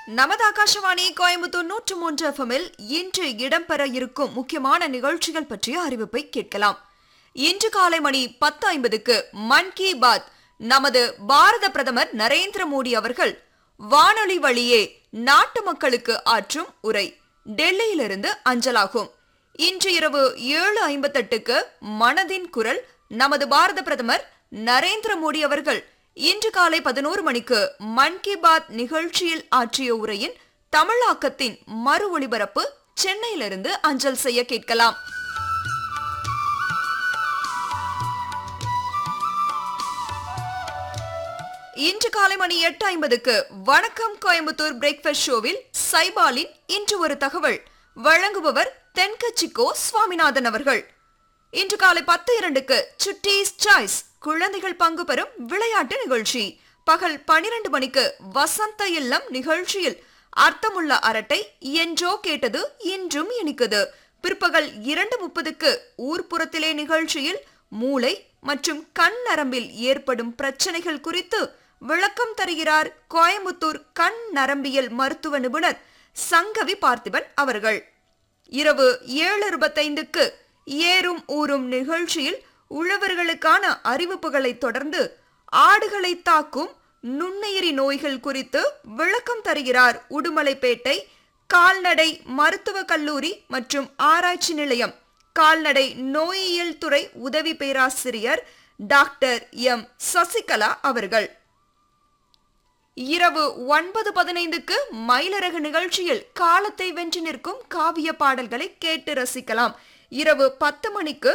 நமது ஆகாஷவாணி கோயம்புத்தூர் நூற்று மூன்று எஃப்எம்மில் இன்று இடம்பெற இருக்கும் முக்கியமான நிகழ்ச்சிகள் பற்றிய அறிவிப்பை கேட்கலாம் இன்று காலை மணி பத்து ஐம்பதுக்கு மன் கி பாத் நமது பாரத பிரதமர் நரேந்திர மோடி அவர்கள் வானொலி வழியே நாட்டு மக்களுக்கு ஆற்றும் உரை டெல்லியிலிருந்து அஞ்சலாகும் இன்று இரவு ஏழு ஐம்பத்தெட்டுக்கு மனதின் குரல் நமது பாரத பிரதமர் நரேந்திர மோடி அவர்கள் இன்று காலை பதினோரு மணிக்கு மன் கி பாத் நிகழ்ச்சியில் ஆற்றிய உரையின் தமிழாக்கத்தின் மறு ஒளிபரப்பு சென்னையிலிருந்து அஞ்சல் செய்ய கேட்கலாம் இன்று காலை மணி எட்டு ஐம்பதுக்கு வணக்கம் கோயம்புத்தூர் பிரேக்ஃபாஸ்ட் ஷோவில் சைபாலின் இன்று ஒரு தகவல் வழங்குபவர் தென்கட்சிக்கோ சுவாமிநாதன் அவர்கள் இன்று காலை பத்து இரண்டுக்கு சுட்டீஸ் சாய்ஸ் குழந்தைகள் பங்கு பெறும் விளையாட்டு நிகழ்ச்சி பகல் பனிரெண்டு மணிக்கு வசந்த இல்லம் நிகழ்ச்சியில் அர்த்தமுள்ள அரட்டை என்றோ கேட்டது இன்றும் இனிக்குது பிற்பகல் இரண்டு முப்பதுக்கு ஊர்ப்புறத்திலே நிகழ்ச்சியில் மூளை மற்றும் கண் நரம்பில் ஏற்படும் பிரச்சனைகள் குறித்து விளக்கம் தருகிறார் கோயம்புத்தூர் கண் நரம்பியல் மருத்துவ நிபுணர் சங்கவி பார்த்திபன் அவர்கள் இரவு ஏழு இருபத்தைந்துக்கு ஏறும் ஊறும் நிகழ்ச்சியில் உழவர்களுக்கான அறிவிப்புகளை தொடர்ந்து ஆடுகளை தாக்கும் நுண்ணுயிரி நோய்கள் குறித்து விளக்கம் தருகிறார் உடுமலைப்பேட்டை கால்நடை மருத்துவக் கல்லூரி மற்றும் ஆராய்ச்சி நிலையம் கால்நடை நோயியல் துறை உதவி பேராசிரியர் டாக்டர் எம் சசிகலா அவர்கள் இரவு ஒன்பது பதினைந்துக்கு மயிலரகு நிகழ்ச்சியில் காலத்தை வென்று நிற்கும் காவிய பாடல்களை கேட்டு ரசிக்கலாம் இரவு பத்து மணிக்கு